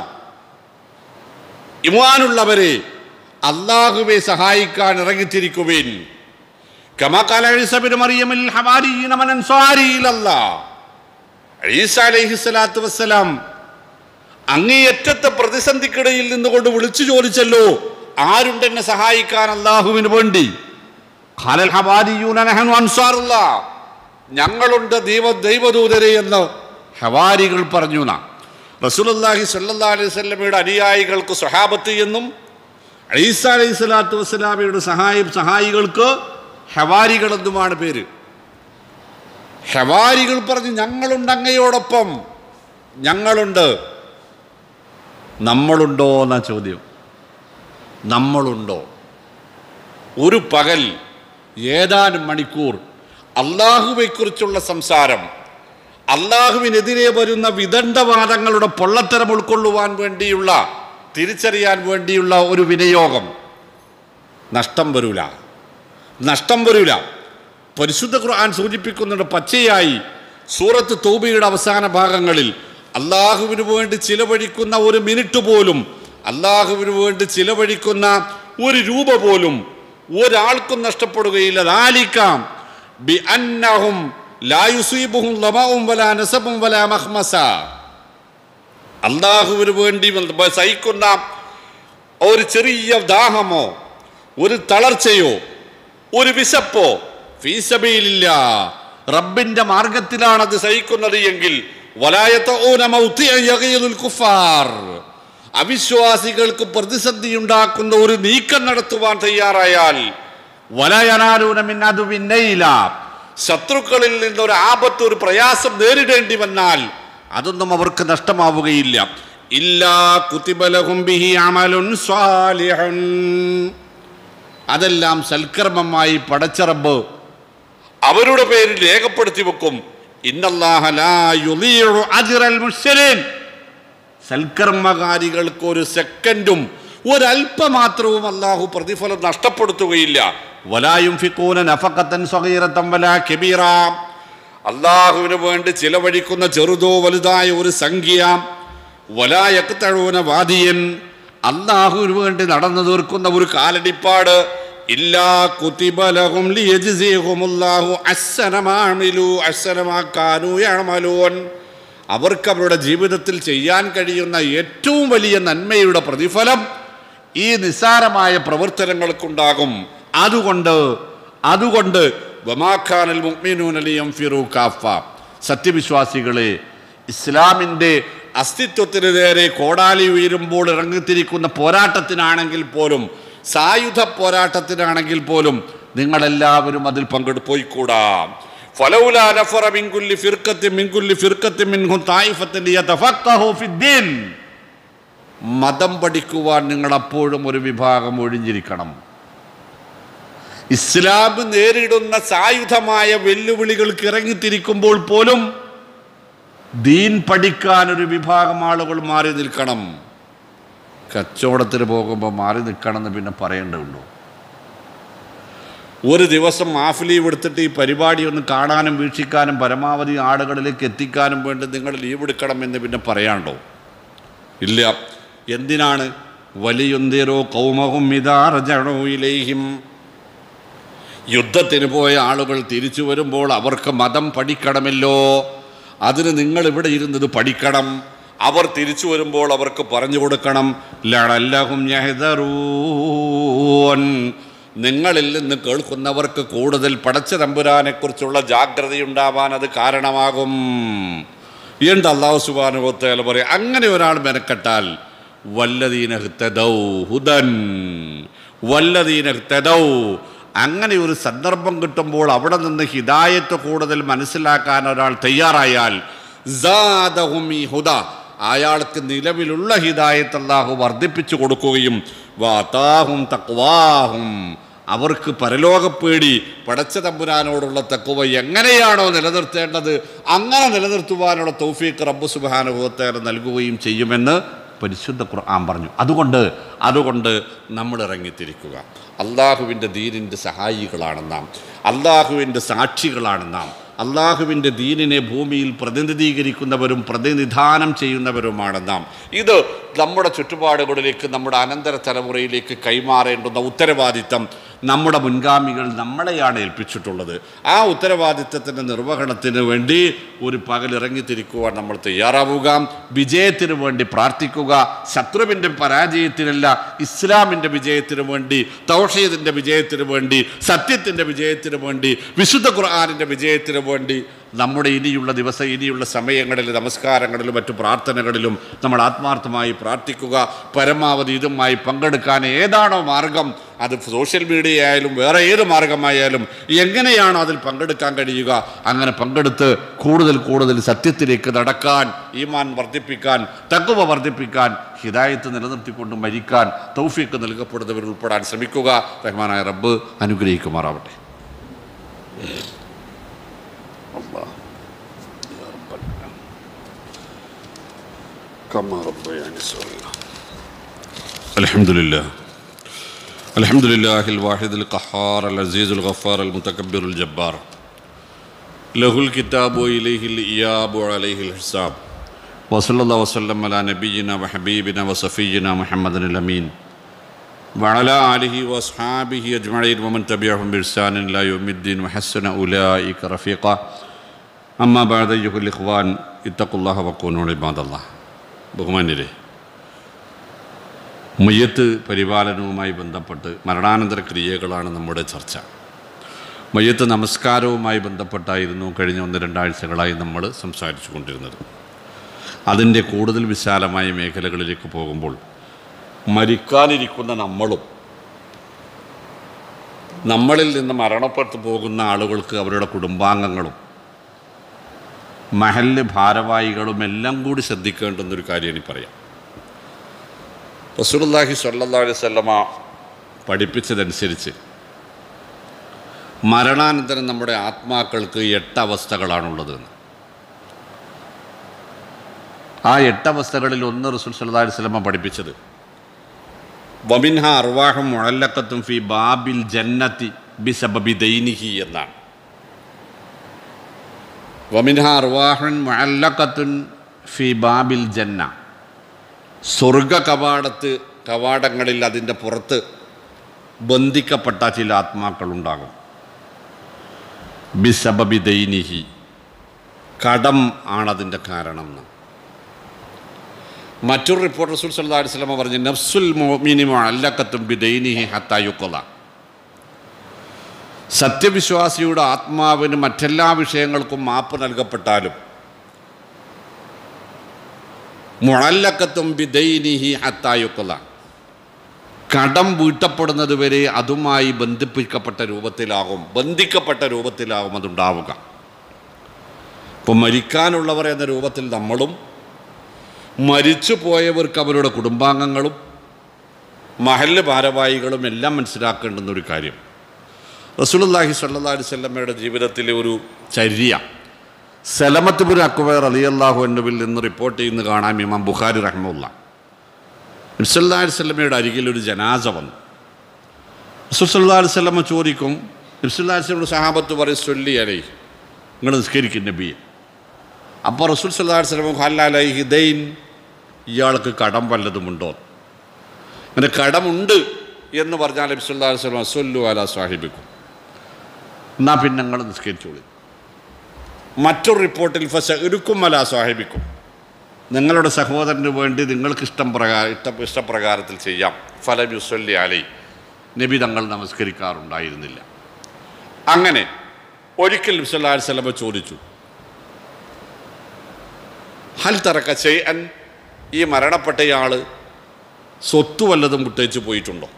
Speaker 1: ഇമാനുള്ളവരെ അള്ളാഹുവെ സഹായിക്കാൻ ഇറങ്ങിത്തിരിക്കുവേൻ كما قال عيسى بن مريم للحواريين من انصاري الى الله ഈസ അലൈഹി സ്വലാത്തു വസ്സലാം അങ്ങേയറ്റത്തെ പ്രതിസന്ധിക്കിടയിൽ നിന്നുകൊണ്ട് വിളിച്ചു ചോദിച്ചല്ലോ ആരുണ്ട് എന്നെ സഹായിക്കാൻ അള്ളാഹുവിന് വേണ്ടി ഖാലൽ ഹവാരിയൂന നഹ്നു അൻസാറുല്ലാ. ഞങ്ങളുണ്ട് ദൈവ ദൈവദൂതരെ എന്ന് ഹവാരികൾ പറഞ്ഞു നാം റസൂലുള്ളാഹി സ്വല്ലല്ലാഹി അലൈഹി വസല്ലമയുടെ അനുയായികൾക്ക് സ്വഹാബത്ത് എന്നും ഈസ അലൈഹി സ്വലാത്തു വസ്സലാമയുടെ സഹായി സഹായികൾക്ക് ഹവാരികൾ എന്നുമാണ് പേര് ഹവാരികൾ പറഞ്ഞു ഞങ്ങളുണ്ട് അങ്ങയോടൊപ്പം ഞങ്ങളുണ്ട് നമ്മളുണ്ടോ എന്ന ചോദ്യം നമ്മളുണ്ടോ ഒരു പകൽ ഏതാനും മണിക്കൂർ അള്ളാഹുവെക്കുറിച്ചുള്ള സംസാരം അള്ളാഹുവിനെതിരെ വരുന്ന വിദണ്ഡവാദങ്ങളുടെ പൊള്ളത്തരം ഉൾക്കൊള്ളുവാൻ വേണ്ടിയുള്ള തിരിച്ചറിയാൻ വേണ്ടിയുള്ള ഒരു വിനിയോഗം നഷ്ടം വരൂല നഷ്ടം വരൂല പരിശുദ്ധ ഖുർആൻ സൂചിപ്പിക്കുന്നുണ്ട് പച്ചയായി സൂറത്ത് തൗബയുടെ അവസാന ഭാഗങ്ങളിൽ അള്ളാഹുവിന് വേണ്ടി ചിലവഴിക്കുന്ന ഒരു മിനിറ്റ് പോലും അള്ളാഹുവിന് വേണ്ടി ചിലവഴിക്കുന്ന ഒരു രൂപ പോലും ഒരാൾക്കും നഷ്ടപ്പെടുകയില്ല ദാലിക്കാം ബി അന്നഹും ലാ യുസീബുഹും ലമഉം വലാ നസബും വലാ മഖ്മസ അള്ളാഹുവിന് വേണ്ടി സഹിക്കുന്ന ഒരു ചെറിയ ദാഹമോ ഒരു തളർച്ചയോ ഒരു വിശപ്പോ ഫീസബയിലില്ല റബ്ബിന്റെ മാർഗത്തിലാണ് അത് സഹിക്കുന്നത് എങ്കിൽ വലായത്തോന മൗത്തിയ യഗീദുൽ കുഫാർ അവിശ്വാസികൾക്ക് പ്രതിസന്ധി ഉണ്ടാക്കുന്ന ഒരു നീക്കം നടത്തുവാൻ തയ്യാറായാൽ വലയനാലൂനമിന്നത് പിന്നെയില്ല ശത്രുക്കളിൽ നിന്ന് ഒരു ആപത്ത് ഒരു പ്രയാസം നേരിടേണ്ടി വന്നാൽ അതൊന്നും അവർക്ക് നഷ്ടമാവുകയില്ല ഇല്ലാ കുത്തിബലഹും ബിഹി അമലുൻ സ്വാലിഹുൻ അതെല്ലാം സൽക്കർമ്മമായി പടച്ചറബ് അവരുടെ പേരിൽ രേഖപ്പെടുത്തി വെക്കും ഇന്നല്ലാഹ ലാ യുളീഉ അജ്റൽ മുഹ്സിനീൻ സൽക്കർമ്മകാരികൾക്ക് ഒരു സെക്കൻഡും ഒരല്പമാത്രവും അള്ളാഹു പ്രതിഫലം നഷ്ടപ്പെടുത്തുകയില്ല വലായും ഫിക്കൂന നഫക്കത്തൻ സ്വകീറത്തം വലാ കെബീറ അള്ളാഹുവിന് വേണ്ടി ചിലവഴിക്കുന്ന ചെറുതോ വലുതായ ഒരു സംഖ്യ വലായക്കത്തഴൂന വാദിയൻ അള്ളാഹുവിന് വേണ്ടി നടന്നു തീർക്കുന്ന ഒരു കാലടിപ്പാട് ഇല്ലാ കുത്തിബലഹും ലിയജ്സിഹുമുല്ലാഹു അസ്സനമാമിലു അസ്സനമാക്കാനു യഅമലൂൻ അവർക്ക് അവരുടെ ജീവിതത്തിൽ ചെയ്യാൻ കഴിയുന്ന ഏറ്റവും വലിയ നന്മയുടെ പ്രതിഫലം ഈ നിസ്സാരമായ പ്രവർത്തനങ്ങൾക്കുണ്ടാകും അതുകൊണ്ട് അതുകൊണ്ട് വമാഖാനൽ മുഅ്മിനൂനലിയം ഫിറു കാഫ സത്യവിശ്വാസികളെ ഇസ്ലാമിൻ്റെ അസ്തിത്വത്തിന് നേരെ കോടാലി ഉയരുമ്പോൾ ഇറങ്ങിത്തിരിക്കുന്ന പോരാട്ടത്തിനാണെങ്കിൽ പോലും സായുധ പോരാട്ടത്തിനാണെങ്കിൽ പോലും നിങ്ങളെല്ലാവരും അതിൽ പങ്കെടു പോയിക്കൂടാ ഫലൗലാ നഫറ മിൻ കുല്ലി ഫിർഖത്തിൻ മിൻ കുല്ലി ഫിർഖത്തിൻ മിൻഹും തായിഫത്തൻ ലിയതഫഖഹു ഫിദ്ദീൻ മതം പഠിക്കുവാൻ നിങ്ങൾ അപ്പോഴും ഒരു വിഭാഗം ഒഴിഞ്ഞിരിക്കണം ഇസ്ലാം നേരിടുന്ന സായുധമായ വെല്ലുവിളികൾക്ക് ഇറങ്ങിത്തിരിക്കുമ്പോൾ പോലും ദീൻ പഠിക്കാൻ ഒരു വിഭാഗം ആളുകൾ മാറി നിൽക്കണം കച്ചവടത്തിന് പോകുമ്പോൾ മാറി നിൽക്കണം എന്ന് പിന്നെ പറയേണ്ടതുണ്ടോ ഒരു ദിവസം ഹാഫ് ലീവ് എടുത്തിട്ട് ഈ പരിപാടി ഒന്ന് കാണാനും വീക്ഷിക്കാനും പരമാവധി ആളുകളിലേക്ക് എത്തിക്കാനും വേണ്ടി നിങ്ങൾ ലീവ് എടുക്കണം എന്ന് പിന്നെ പറയാണ്ടോ ഇല്ല എന്തിനാണ് വലിയൊന്തേരോ കൗമഹും ഇതാറജണയിലേഹിം യുദ്ധത്തിന് പോയ ആളുകൾ തിരിച്ചു വരുമ്പോൾ അവർക്ക് മതം പഠിക്കണമല്ലോ അതിന് നിങ്ങൾ ഇവിടെ ഇരുന്നത് പഠിക്കണം അവർ തിരിച്ചു വരുമ്പോൾ അവർക്ക് പറഞ്ഞു കൊടുക്കണം ലഴല്ലഹും യഹ്ദറൂൻ നിങ്ങളിൽ നിന്ന് കേൾക്കുന്നവർക്ക് കൂടുതൽ പടച്ച തമ്പുരാനെക്കുറിച്ചുള്ള ജാഗ്രതയുണ്ടാവാൻ അത് കാരണമാകും എന്ത് അള്ളാഹു സുബാനുഭവത്തേല പറയും അങ്ങനെ ഒരാൾ മെനക്കെട്ടാൽ വല്ലതീന ഹ്തദൗ ഹുദൻ വല്ലതീന ഹ്തദൗ അങ്ങനെ ഒരു സന്ദർഭം കിട്ടുമ്പോൾ അവിടെ നിന്ന് ഹിദായത്ത് കൂടുതൽ മനസ്സിലാക്കാൻ ഒരാൾ തയ്യാറായാൽ സാദഹും ഈ ഹുദ അയാൾക്ക് നിലവിലുള്ള ഹിദായത്ത് അല്ലാഹു വർദ്ധിപ്പിച്ചു കൊടുക്കുകയും വാതാഹും തക്വാഹും അവർക്ക് പരലോകപ്പേടി പടച്ച തമ്പുരാനോടുള്ള തക്കുവ എങ്ങനെയാണോ നിലനിർത്തേണ്ടത് അങ്ങനെ നിലനിർത്തുവാനുള്ള തൗഫീഖ് റബ്ബു സുബാനുഭവത്തേറെ നൽകുകയും ചെയ്യുമെന്ന് പരിശുദ്ധ ഖുർആൻ പറഞ്ഞു അതുകൊണ്ട് അതുകൊണ്ട് നമ്മൾ ഇറങ്ങിത്തിരിക്കുക അള്ളാഹുവിൻ്റെ ദീനിൻ്റെ സഹായികളാണ് നാം അള്ളാഹുവിൻ്റെ സാക്ഷികളാണ് നാം അള്ളാഹുവിൻ്റെ ദീനിനെ ഭൂമിയിൽ പ്രതിനിധീകരിക്കുന്നവരും പ്രതിനിധാനം ചെയ്യുന്നവരുമാണ് നാം ഇത് നമ്മുടെ ചുറ്റുപാടുകളിലേക്ക് നമ്മുടെ അനന്തര തലമുറയിലേക്ക് കൈമാറേണ്ടുന്ന ഉത്തരവാദിത്തം നമ്മുടെ മുൻഗാമികൾ നമ്മളെയാണ് ഏൽപ്പിച്ചിട്ടുള്ളത് ആ ഉത്തരവാദിത്തത്തിൻ്റെ നിർവഹണത്തിന് വേണ്ടി ഒരു പകൽ ഇറങ്ങിത്തിരിക്കുവാൻ നമ്മൾ തയ്യാറാവുക വിജയത്തിന് വേണ്ടി പ്രാർത്ഥിക്കുക ശത്രുവിൻ്റെ പരാജയത്തിനല്ല ഇസ്ലാമിൻ്റെ വിജയത്തിന് വേണ്ടി തൗഷീദിൻ്റെ വിജയത്തിന് വേണ്ടി സത്യത്തിൻ്റെ വിജയത്തിന് വേണ്ടി വിശുദ്ധ ഖുർആാനിൻ്റെ വിജയത്തിന് വേണ്ടി നമ്മുടെ ഇനിയുള്ള ദിവസം ഇനിയുള്ള സമയങ്ങളിൽ നമസ്കാരങ്ങളിലും മറ്റു പ്രാർത്ഥനകളിലും നമ്മൾ ആത്മാർത്ഥമായി പ്രാർത്ഥിക്കുക പരമാവധി ഇതുമായി പങ്കെടുക്കാൻ ഏതാണോ മാർഗം അത് സോഷ്യൽ മീഡിയ ആയാലും വേറെ ഏത് മാർഗമായാലും എങ്ങനെയാണോ അതിൽ പങ്കെടുക്കാൻ കഴിയുക അങ്ങനെ പങ്കെടുത്ത് കൂടുതൽ കൂടുതൽ സത്യത്തിലേക്ക് നടക്കാൻ ഈമാൻ വർദ്ധിപ്പിക്കാൻ തക്കുവ വർദ്ധിപ്പിക്കാൻ ഹിദായത്ത് നിലനിർത്തിക്കൊണ്ട് മരിക്കാൻ തൗഫീക്ക് നൽകപ്പെടുന്നവർ ഉൾപ്പെടാൻ ശ്രമിക്കുക റഹ്മാനായ റബ്ബ് അനുഗ്രഹിക്കുമാറാവട്ടെ الحمد لله الحمد لله الواحد القهار العزيز الغفار المتكبر الجبار له الكتاب وإليه الإياب وعليه الحساب وصلى الله وسلم على نبينا وحبيبنا وصفينا محمد الأمين وعلى آله وأصحابه أجمعين ومن تبعهم بإحسان إلى يوم الدين وحسن أولئك رفيقا أما بعد أيها الإخوان اتقوا الله وكونوا عباد الله ബഹുമാന്യരെ മയ്യത്ത് പരിപാലനവുമായി ബന്ധപ്പെട്ട് മരണാനന്തര ക്രിയകളാണ് നമ്മുടെ ചർച്ച മയ്യത്ത് നമസ്കാരവുമായി ബന്ധപ്പെട്ടായിരുന്നു കഴിഞ്ഞ ഒന്ന് രണ്ടാഴ്ചകളായി നമ്മൾ സംസാരിച്ചു കൊണ്ടിരുന്നത് അതിൻ്റെ കൂടുതൽ വിശാലമായ മേഖലകളിലേക്ക് പോകുമ്പോൾ മരിക്കാനിരിക്കുന്ന നമ്മളും നമ്മളിൽ നിന്ന് മരണപ്പെട്ടു പോകുന്ന ആളുകൾക്ക് അവരുടെ കുടുംബാംഗങ്ങളും മഹല്ല് ഭാരവാഹികളും എല്ലാം കൂടി ശ്രദ്ധിക്കേണ്ടുന്നൊരു കാര്യം ഇനി പറയാം റസൂലുള്ളാഹി സ്വല്ലല്ലാഹു അലൈഹി വസല്ലമ പഠിപ്പിച്ചതനുസരിച്ച് മരണാനന്തരം നമ്മുടെ ആത്മാക്കൾക്ക് എട്ട് അവസ്ഥകളാണുള്ളത് എന്ന് ആ എട്ട് അവസ്ഥകളിൽ ഒന്ന് റസൂൽ സല്ലല്ലാഹു അലൈഹി വസല്ലമ പഠിപ്പിച്ചത് വമിൻഹ അർവാഹും മുഴല്ലക്കത്തും ഫി ബാബിൽ ജന്നത്തി ബിസബബി ദൈനിഹി എന്നാണ് വമിൻഹ അർവാഹുൻ മുഅല്ലഖത്തുൻ ഫി ബാബിൽ ജന്ന സ്വർഗ കവാടത്ത് കവാടങ്ങളിൽ അതിൻ്റെ പുറത്ത് ബന്ധിക്കപ്പെട്ട ചില ആത്മാക്കളുണ്ടാകും ബിസബബി ദൈനിഹി കടം ആണതിൻ്റെ കാരണം എന്ന് മറ്റൊരു റിപ്പോർട്ട് റസൂൽ സല്ലല്ലാഹു അലൈഹി വസല്ലം പറഞ്ഞു നഫ്സുൽ മുഅ്മിനി മുഅല്ലഖത്തും ബി ദൈനിഹി ഹത്താ യുഖള സത്യവിശ്വാസിയുടെ ആത്മാവിന് മറ്റെല്ലാ വിഷയങ്ങൾക്കും മാപ്പ് നൽകപ്പെട്ടാലും മുഴല്ലക്കത്തും ബിദൈനിഹി ഹത്തായുക്കല കടം വീട്ടപ്പെടുന്നത് വരെ അതുമായി ബന്ധിപ്പിക്കപ്പെട്ട രൂപത്തിലാകും ബന്ധിക്കപ്പെട്ട രൂപത്തിലാകും അതുണ്ടാവുക ഇപ്പം മരിക്കാനുള്ളവർ എന്ന രൂപത്തിൽ നമ്മളും മരിച്ചു പോയവർക്ക് അവരുടെ കുടുംബാംഗങ്ങളും മഹല്ല് ഭാരവാഹികളും എല്ലാം മനസ്സിലാക്കേണ്ടുന്ന ഒരു കാര്യം റസൂലുള്ളാഹി സ്വല്ലല്ലാഹു അലൈഹി വസല്ലമയുടെ ജീവിതത്തിലെ ഒരു ചര്യ സലമത്തുബുൽ അക്ബർ അലി അള്ളാഹു എന്നുവിൽ നിന്ന് റിപ്പോർട്ട് ചെയ്യുന്ന കാണാം ഇമാം ബുഖാരി റഹ്മുല്ല നബ്സല്ലാ അലിസ്ലമയുടെ അരികിൽ ഒരു ജനാസ വന്നു റസൂൽ അലൈഹി സ്വലമ ചോദിക്കും നബ്സല്ലാ അലിസ്ലമയുടെ സഹാബത്ത് പറയും സൊല്ലി അലൈ നിങ്ങൾ നിസ്കരിക്കും നബിയെ അപ്പോൾ റസൂൽ സല്ലാ അലിസ്ലമ ഹല്ലി ദൈൻ ഇയാൾക്ക് കടം വല്ലതുമുണ്ടോ അങ്ങനെ കടമുണ്ട് എന്ന് പറഞ്ഞാൽ നബ്സല്ലാ അലിസ്ലമ സൊല്ലു അല സാഹിബിക്കും എന്നാൽ പിന്നെ നിങ്ങൾ നിസ്കരിച്ചോളി മറ്റൊരു റിപ്പോർട്ടിൽ ഫസ ഇറുക്കും അല സാഹിബിക്കും നിങ്ങളുടെ സഹോദരന് വേണ്ടി നിങ്ങൾക്ക് ഇഷ്ടം പ്രകാരം ഇഷ്ട ഇഷ്ടപ്രകാരത്തിൽ ചെയ്യാം ഫലം യുസല്ലി അലൈ നബി തങ്ങൾ നമസ്കരിക്കാറുണ്ടായിരുന്നില്ല അങ്ങനെ ഒരിക്കൽ നബ്സല്ലാ സ്വലമ ചോദിച്ചു ഹൽ തറക്ക ചെയ്യൻ ഈ മരണപ്പെട്ടയാൾ സ്വത്ത് വല്ലതും വിട്ടേച്ച് പോയിട്ടുണ്ടോ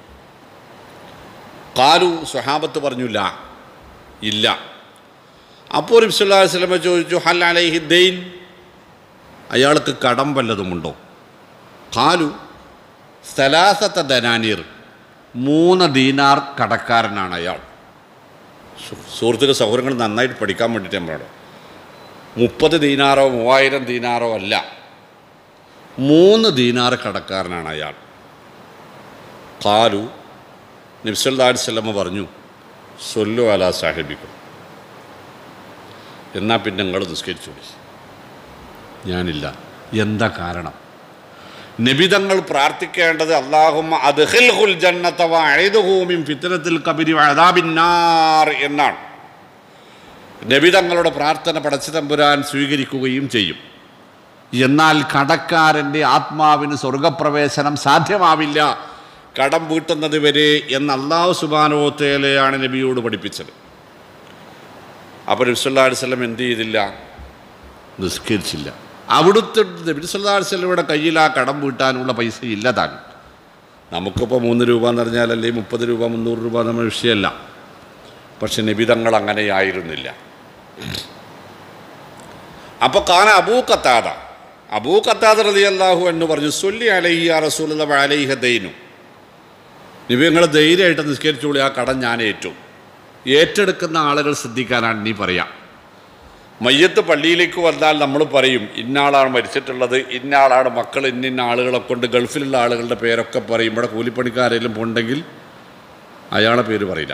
Speaker 1: കാലു സ്വഹാബത്ത് പറഞ്ഞു ലാ ഇല്ല അപ്പോൾ നബ്സുല്ലാ വസ്ലമ ചോദിച്ചു ഹൽ അലൈഹി ദൈൻ അയാൾക്ക് കടം വല്ലതുമുണ്ടോ കാലു സ്ഥലാസത്ത ധനാനീർ മൂന്ന് ദീനാർ കടക്കാരനാണ് അയാൾ സുഹൃത്തുക്കൾ സൗകര്യങ്ങൾ നന്നായിട്ട് പഠിക്കാൻ വേണ്ടിയിട്ട് നമ്മളോട് മുപ്പത് ദീനാറോ മൂവായിരം ദീനാറോ അല്ല മൂന്ന് ദീനാർ കടക്കാരനാണ് അയാൾ കാലു നബ്സല്ലാ സ്വലമ പറഞ്ഞു സൊല്ലു അല സാഹിബിക്കും എന്നാൽ പിന്നെ നിങ്ങൾ നിസ്കരിച്ചോളി ഞാനില്ല എന്താ കാരണം നബിതങ്ങൾ പ്രാർത്ഥിക്കേണ്ടത് അള്ളാഹും അദ്ഹിൽഹുൽ ജന്നത വഅഇദ്ഹൂമിൻ ഫിത്നത്തിൽ കബരി വഅദാബിന്നാർ എന്നാണ് നബിതങ്ങളുടെ പ്രാർത്ഥന പടച്ചു തമ്പുരാൻ സ്വീകരിക്കുകയും ചെയ്യും എന്നാൽ കടക്കാരൻ്റെ ആത്മാവിന് സ്വർഗപ്രവേശനം സാധ്യമാവില്ല കടം വീട്ടുന്നത് വരെ എന്ന് അള്ളാഹു സുബാനോത്തേലയാണ് നബിയോട് പഠിപ്പിച്ചത് അപ്പോൾ നബ്സല്ലാ അലിസ്ലം എന്ത് ചെയ്തില്ല നിസ്കരിച്ചില്ല അവിടുത്തെ നബി സല്ലാ അലിസ്ലയുടെ കയ്യിൽ ആ കടം വീട്ടാനുള്ള പൈസ ഇല്ല താൻ നമുക്കിപ്പോൾ മൂന്ന് രൂപ എന്ന് പറഞ്ഞാൽ അല്ലെങ്കിൽ മുപ്പത് രൂപ മുന്നൂറ് രൂപ നമ്മുടെ വിഷയമല്ല പക്ഷെ നബിതങ്ങൾ അങ്ങനെയായിരുന്നില്ല അപ്പോൾ കാന അബൂ കത്താത അബൂ കത്താത റതി അള്ളാഹു എന്ന് പറഞ്ഞു സൊല്ലി അലൈഹി ആ റസൂൽ അലൈഹ ദൈനു നബി നിങ്ങൾ ധൈര്യമായിട്ട് നിസ്കരിച്ചോളി ആ കടം ഞാൻ ഏറ്റു ഏറ്റെടുക്കുന്ന ആളുകൾ ശ്രദ്ധിക്കാനാണ് നീ പറയാം മയ്യത്ത് പള്ളിയിലേക്ക് വന്നാൽ നമ്മൾ പറയും ഇന്നാളാണ് മരിച്ചിട്ടുള്ളത് ഇന്നാളാണ് മക്കൾ ഇന്നിന്ന ആളുകളെ കൊണ്ട് ഗൾഫിലുള്ള ആളുകളുടെ പേരൊക്കെ പറയും ഇവിടെ കൂലിപ്പണിക്കാരെങ്കിലും പോണ്ടെങ്കിൽ അയാളെ പേര് പറയില്ല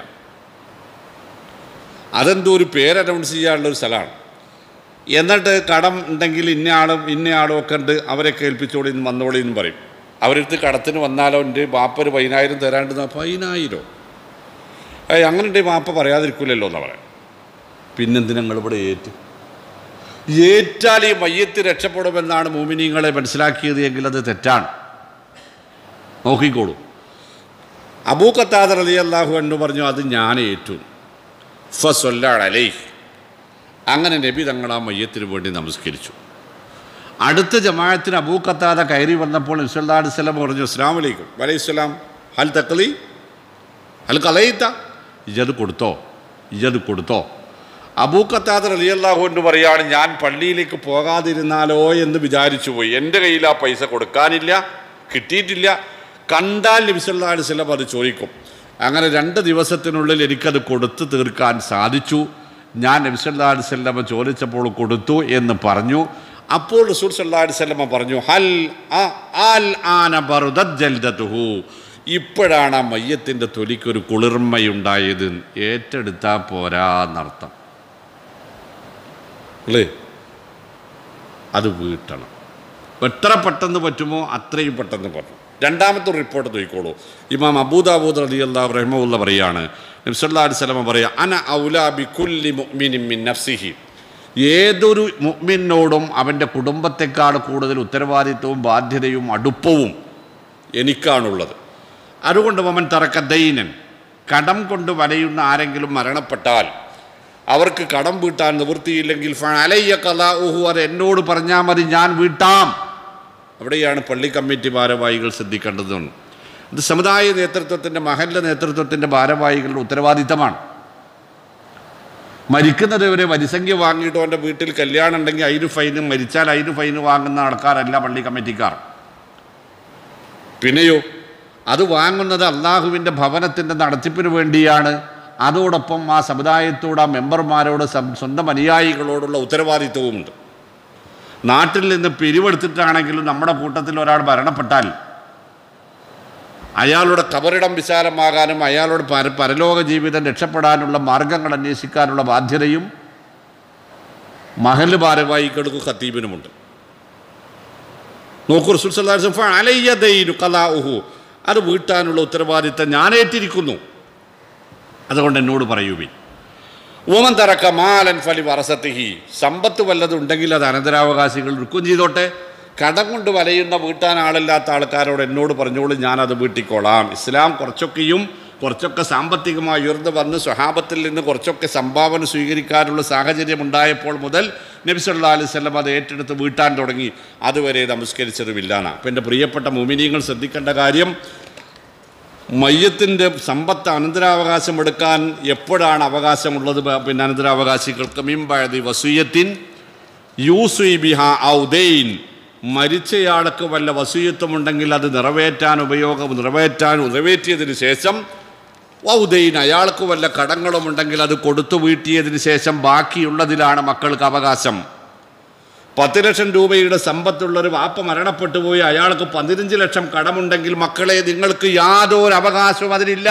Speaker 1: അതെന്തോ ഒരു പേര് അനൗൺസ് ചെയ്യാനുള്ള ഒരു സ്ഥലമാണ് എന്നിട്ട് കടം ഉണ്ടെങ്കിൽ ഇന്ന ആളും ഇന്ന ആളും ഒക്കെ ഉണ്ട് അവരെ കേൾപ്പിച്ചോളി ഇന്ന് വന്നോളി എന്ന് പറയും അവരെടുത്ത് കടത്തിന് വന്നാലോ എൻ്റെ ബാപ്പ ഒരു പതിനായിരം തരാണ്ട് പതിനായിരോ ഏയ് അങ്ങനെ ഉണ്ടെങ്കിൽ ബാപ്പ പറയാതിരിക്കില്ലല്ലോ എന്നാ പറയാം പിന്നെന്തിനാ ഇവിടെ ഏറ്റ് ഏറ്റാൽ ഈ മയ്യത്ത് രക്ഷപ്പെടുമെന്നാണ് മൂമിനിങ്ങളെ മനസ്സിലാക്കിയത് എങ്കിൽ അത് തെറ്റാണ് നോക്കിക്കോളൂ അബൂക്കത്താദർ അലി അള്ളാഹു എന്ന് പറഞ്ഞു അത് ഞാൻ ഏറ്റു ഫസ്വല്ലി അങ്ങനെ നബി തങ്ങൾ ആ മയ്യത്തിന് വേണ്ടി നമസ്കരിച്ചു അടുത്ത ജമാഅത്തിന് അബൂക്കത്താദ കയറി വന്നപ്പോൾ ഇസ്ലാ അലിസ്ലാം പറഞ്ഞു അസ്ലാം വലൈക്കും വലൈഹി സ്വലാം ഹൽ തക്ലി ഹൽ കലയിത്ത ഇജത് കൊടുത്തോ ഇജത് കൊടുത്തോ അബൂക്കത്താദർ അലി അള്ളാഹു എന്ന് പറയാണ് ഞാൻ പള്ളിയിലേക്ക് പോകാതിരുന്നാലോ എന്ന് വിചാരിച്ചു പോയി എൻ്റെ കയ്യിൽ ആ പൈസ കൊടുക്കാനില്ല കിട്ടിയിട്ടില്ല കണ്ടാൽ നബിസല്ലാ അലിസ്ലം അത് ചോദിക്കും അങ്ങനെ രണ്ട് ദിവസത്തിനുള്ളിൽ എനിക്കത് കൊടുത്തു തീർക്കാൻ സാധിച്ചു ഞാൻ നബിസല്ലാ അലിസ്ലമ ചോദിച്ചപ്പോൾ കൊടുത്തു എന്ന് പറഞ്ഞു അപ്പോൾ റസൂൽ സല്ലാ അലിസ്ലമ പറഞ്ഞു ഹൽ അ- അൽ ആന ബറുദത് ജൽദതുഹു ഇപ്പോഴാണ് ആ മയ്യത്തിൻ്റെ തൊലിക്കൊരു കുളിർമയുണ്ടായത് ഏറ്റെടുത്താൽ പോരാന്നർത്ഥം അല്ലേ അത് വീട്ടണം എത്ര പെട്ടെന്ന് പറ്റുമോ അത്രയും പെട്ടെന്ന് പറ്റും രണ്ടാമത്തെ ഒരു റിപ്പോർട്ട് നോക്കിക്കോളൂ ഇമാം അബൂദാബൂദ് റലി അള്ളാഹ് റഹ്മുല്ല പറയാണ് നബ്സല്ലാ അലിസ്ലമ പറയുക അന ഔലാ ബി കുല്ലി മുഅ്മിനിൻ മിൻ നഫ്സിഹി ഏതൊരു മുഅ്മിനോടും അവൻ്റെ കുടുംബത്തെക്കാൾ കൂടുതൽ ഉത്തരവാദിത്വവും ബാധ്യതയും അടുപ്പവും എനിക്കാണുള്ളത് അതുകൊണ്ട് മമൻ തറക്ക ദൈനൻ കടം കൊണ്ട് വലയുന്ന ആരെങ്കിലും മരണപ്പെട്ടാൽ അവർക്ക് കടം വീട്ടാൻ നിവൃത്തിയില്ലെങ്കിൽ അലയ്യ കലാഹു അത് എന്നോട് പറഞ്ഞാൽ മതി ഞാൻ വീട്ടാം അവിടെയാണ് പള്ളി കമ്മിറ്റി ഭാരവാഹികൾ ശ്രദ്ധിക്കേണ്ടതുണ്ട് ഇത് സമുദായ നേതൃത്വത്തിൻ്റെ മഹല്ല നേതൃത്വത്തിൻ്റെ ഭാരവാഹികളുടെ ഉത്തരവാദിത്തമാണ് മരിക്കുന്നത് വരെ വരിസംഖ്യ വാങ്ങിയിട്ട് അവൻ്റെ വീട്ടിൽ കല്യാണം ഉണ്ടെങ്കിൽ അതിന് ഫൈന് മരിച്ചാൽ അതിന് ഫൈന് വാങ്ങുന്ന ആൾക്കാരല്ല പള്ളി കമ്മിറ്റിക്കാർ പിന്നെയോ അത് വാങ്ങുന്നത് അള്ളാഹുവിൻ്റെ ഭവനത്തിൻ്റെ നടത്തിപ്പിന് വേണ്ടിയാണ് അതോടൊപ്പം ആ സമുദായത്തോട് ആ മെമ്പർമാരോട് സം- സ്വന്തം അനുയായികളോടുള്ള ഉത്തരവാദിത്വവുമുണ്ട് നാട്ടിൽ നിന്ന് പിരിവെടുത്തിട്ടാണെങ്കിലും നമ്മുടെ കൂട്ടത്തിൽ ഒരാൾ മരണപ്പെട്ടാൽ അയാളുടെ കബറിടം വിശാലമാകാനും അയാളുടെ പര പരലോക ജീവിതം രക്ഷപ്പെടാനുള്ള മാർഗങ്ങൾ അന്വേഷിക്കാനുള്ള ബാധ്യതയും മഹല് ഭാരവാഹികൾക്കും ഖത്തീബിനുമുണ്ട് നോക്കൂ റസൂൽ സല്ലല്ലാഹു അലൈഹി വസല്ലം അലയ്യ ദൈനു ഖലാഉഹു അത് വീട്ടാനുള്ള ഉത്തരവാദിത്തം ഞാൻ ഏറ്റിരിക്കുന്നു അതുകൊണ്ട് എന്നോട് പറയൂവി ഓമൻ തറക്ക മാലൻ ഫലി വറസത്തിഹി സമ്പത്ത് വല്ലതുണ്ടെങ്കിൽ അത് അനന്തരാവകാശികൾ എടുക്കുകയും ചെയ്തോട്ടെ കടം കൊണ്ട് വലയുന്ന വീട്ടാൻ ആളില്ലാത്ത ആൾക്കാരോട് എന്നോട് പറഞ്ഞോളൂ ഞാനത് വീട്ടിക്കോളാം ഇസ്ലാം കുറച്ചൊക്കെയും കുറച്ചൊക്കെ സാമ്പത്തികമായി ഉയർന്നു വന്ന് സ്വഹാബത്തിൽ നിന്ന് കുറച്ചൊക്കെ സംഭാവന സ്വീകരിക്കാനുള്ള സാഹചര്യം ഉണ്ടായപ്പോൾ മുതൽ നബി സല്ലാ അലൈഹി സ്വലം അത് ഏറ്റെടുത്ത് വീട്ടാൻ തുടങ്ങി അതുവരെ നമസ്കരിച്ചതുമില്ലാണ് അപ്പം എൻ്റെ പ്രിയപ്പെട്ട മുമിനിയങ്ങൾ ശ്രദ്ധിക്കേണ്ട കാര്യം മയ്യത്തിൻ്റെ സമ്പത്ത് അനന്തരാവകാശം എടുക്കാൻ എപ്പോഴാണ് അവകാശമുള്ളത് പ- പിന്നെ അനന്തരാവകാശികൾക്ക് മിമ്പഴതി വസൂയത്തിൻ യൂസുയി ബിഹ ഔദൈൻ മരിച്ചയാൾക്ക് വല്ല വസൂയത്വമുണ്ടെങ്കിൽ അത് നിറവേറ്റാൻ ഉപയോഗം നിറവേറ്റാൻ നിറവേറ്റിയതിന് ശേഷം ഔദൈൻ അയാൾക്ക് വല്ല കടങ്ങളുമുണ്ടെങ്കിൽ അത് കൊടുത്തു വീട്ടിയതിന് ശേഷം ബാക്കിയുള്ളതിലാണ് മക്കൾക്ക് അവകാശം പത്ത് ലക്ഷം രൂപയുടെ സമ്പത്തുള്ളൊരു വാപ്പ മരണപ്പെട്ടു പോയി അയാൾക്ക് പതിനഞ്ച് ലക്ഷം കടമുണ്ടെങ്കിൽ മക്കളെ നിങ്ങൾക്ക് യാതൊരു അവകാശവും അതിനില്ല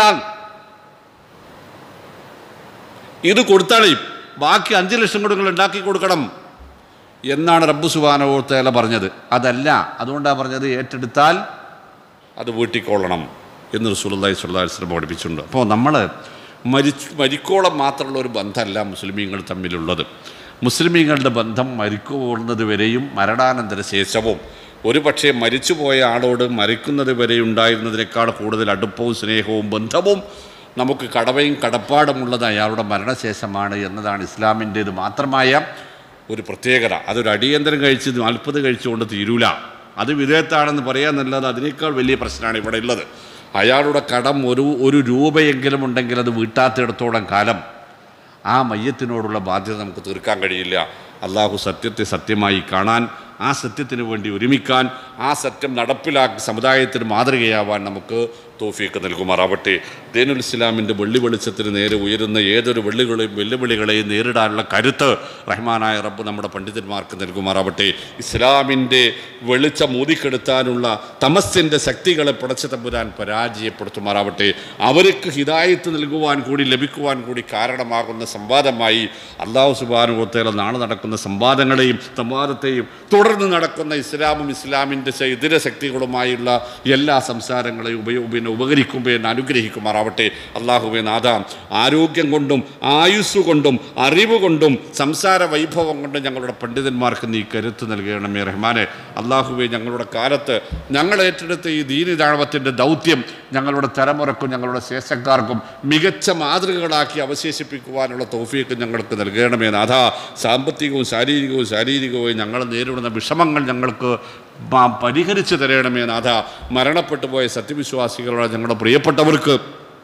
Speaker 1: ഇത് കൊടുത്താളയും ബാക്കി അഞ്ച് ലക്ഷം കൂടെ നിങ്ങൾ ഉണ്ടാക്കി കൊടുക്കണം എന്നാണ് റബ്ബു സുബാനോത്തേല പറഞ്ഞത് അതല്ല അതുകൊണ്ടാണ് പറഞ്ഞത് ഏറ്റെടുത്താൽ അത് വീട്ടിക്കൊള്ളണം എന്ന് റസൂലുള്ളാഹി സ്വല്ലല്ലാഹി അലൈഹി വസല്ലം പഠിപ്പിച്ചിട്ടുണ്ട് അപ്പോൾ നമ്മൾ മരിച്ചു മരിക്കോളം മാത്രമുള്ള ഒരു ബന്ധമല്ല മുസ്ലിമീങ്ങൾ തമ്മിലുള്ളത് മുസ്ലിമീങ്ങളുടെ ബന്ധം മരിക്കുപോകുന്നത് വരെയും മരണാനന്തര ശേഷവും ഒരു പക്ഷേ മരിച്ചുപോയ ആളോട് മരിക്കുന്നത് വരെ ഉണ്ടായിരുന്നതിനേക്കാൾ കൂടുതൽ അടുപ്പവും സ്നേഹവും ബന്ധവും നമുക്ക് കടവയും കടപ്പാടുമുള്ളത് അയാളുടെ മരണശേഷമാണ് എന്നതാണ് ഇസ്ലാമിൻ്റേത് മാത്രമായ ഒരു പ്രത്യേകത അതൊരു അടിയന്തരം കഴിച്ച് നാൽപ്പത് കഴിച്ചുകൊണ്ട് തീരൂല അത് വിധേയത്താണെന്ന് പറയാന്നല്ലാതെ അതിനേക്കാൾ വലിയ പ്രശ്നമാണ് ഇവിടെ ഉള്ളത് അയാളുടെ കടം ഒരു ഒരു രൂപയെങ്കിലും ഉണ്ടെങ്കിൽ അത് വീട്ടാത്തിടത്തോളം കാലം ആ മയ്യത്തിനോടുള്ള ബാധ്യത നമുക്ക് തീർക്കാൻ കഴിയില്ല അള്ളാഹു സത്യത്തെ സത്യമായി കാണാൻ ആ സത്യത്തിന് വേണ്ടി ഒരുമിക്കാൻ ആ സത്യം നടപ്പിലാക്കി സമുദായത്തിന് മാതൃകയാവാൻ നമുക്ക് തോഫീക്ക് നൽകുമാറാവട്ടെ ദീനുൽ ഇസ്ലാമിൻ്റെ വെള്ളി വെളിച്ചത്തിന് നേരെ ഉയരുന്ന ഏതൊരു വെള്ളികളെയും വെല്ലുവിളികളെയും നേരിടാനുള്ള കരുത്ത് റഹ്മാനായ റബ്ബ് നമ്മുടെ പണ്ഡിതന്മാർക്ക് നൽകുമാറാവട്ടെ ഇസ്ലാമിൻ്റെ വെളിച്ചം ഊതിക്കെടുത്താനുള്ള തമസ്സിൻ്റെ ശക്തികളെ പടച്ച തമ്പുരാൻ പരാജയപ്പെടുത്തുമാറാവട്ടെ അവർക്ക് ഹിദായത്ത് നൽകുവാൻ കൂടി ലഭിക്കുവാൻ കൂടി കാരണമാകുന്ന സംവാദമായി അള്ളാഹു സുബാനുഭവത്തേല നാളെ നടക്കുന്ന സംവാദങ്ങളെയും സംവാദത്തെയും തുടർന്ന് നടക്കുന്ന ഇസ്ലാമും ഇസ്ലാമിൻ്റെ ശ- ഇതര ശക്തികളുമായുള്ള എല്ലാ സംസാരങ്ങളെയും ഉപയോ പിന്നെ ഉപകരിക്കുമ്പോൾ എന്ന് അനുഗ്രഹിക്കുമാറാവട്ടെ അള്ളാഹുബെ നാഥ ആരോഗ്യം കൊണ്ടും ആയുസ് കൊണ്ടും അറിവ് കൊണ്ടും സംസാര വൈഭവം കൊണ്ടും ഞങ്ങളുടെ പണ്ഡിതന്മാർക്ക് നീ കരുത്ത് നൽകണമേ റഹ്മാനെ അള്ളാഹുബെ ഞങ്ങളുടെ കാലത്ത് ഞങ്ങൾ ഏറ്റെടുത്ത ഈ ദീനിദാഴവത്തിൻ്റെ ദൗത്യം ഞങ്ങളുടെ തലമുറക്കും ഞങ്ങളുടെ ശേഷക്കാർക്കും മികച്ച മാതൃകകളാക്കി അവശേഷിപ്പിക്കുവാനുള്ള തൗഫീക്ക് ഞങ്ങൾക്ക് നൽകണമേ നാഥ സാമ്പത്തികവും ശാരീരികവും ശാരീരികവും ഞങ്ങൾ നേരിടുന്ന വിഷമങ്ങൾ ഞങ്ങൾക്ക് പ- പരിഹരിച്ചു തരണമേ നാഥ മരണപ്പെട്ടു പോയ സത്യവിശ്വാസികളുടെ ഞങ്ങളുടെ പ്രിയപ്പെട്ടവർക്ക്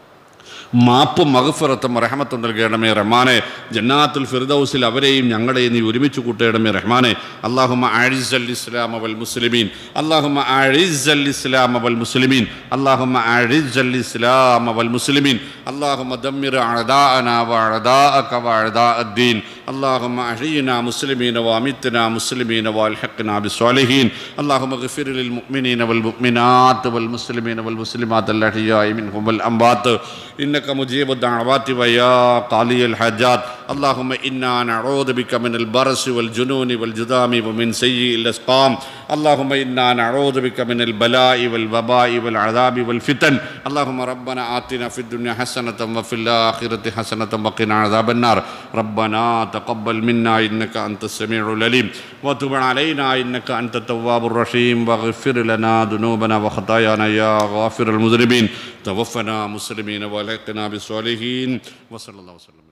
Speaker 1: മാപ്പും മഹഫറത്തും റഹമത്തും നൽകണമേ റഹ്മാനെ ജന്നാത്തുൽ ഫിർദൗസിൽ അവരെയും ഞങ്ങളെയും നീ ഒരുമിച്ച് കൂട്ടണമേ റഹ്മാനെ അള്ളാഹുമ ആഴിസ് അൽ ഇസ്ലാം അവൽ മുസ്ലിമീൻ അള്ളാഹുമ ആഴിസ് അൽ ഇസ്ലാം അവൽ മുസ്ലിമീൻ അള്ളാഹുമ ആഴിസ് അൽ ഇസ്ലാം അവൽ മുസ്ലിമീൻ അള്ളാഹുമ ദമ്മിർ അഴദാഅന വഅഴദാഅക വഅഴദാഅ الدين اللهم أحينا مسلمين وأمتنا مسلمين والحقنا بالصالحين اللهم اغفر للمؤمنين والمؤمنات والمسلمين والمسلمات الأحياء منهم والأموات إنك مجيب الدعوات ويا قاضي الحاجات اللهم إنا نعوذ بك من البرس والجنون والجذام ومن سيء الأسقام اللهم إنا نعوذ بك من البلاء والوباء والعذاب والفتن اللهم ربنا آتنا في الدنيا حسنة وفي الآخرة حسنة وقنا عذاب النار ربنا تقبل منا إنك أنت السميع العليم وتب علينا إنك أنت التواب الرحيم واغفر لنا ذنوبنا وخطايانا يا غافر المذنبين توفنا مسلمين والحقنا بالصالحين وصلى الله وسلم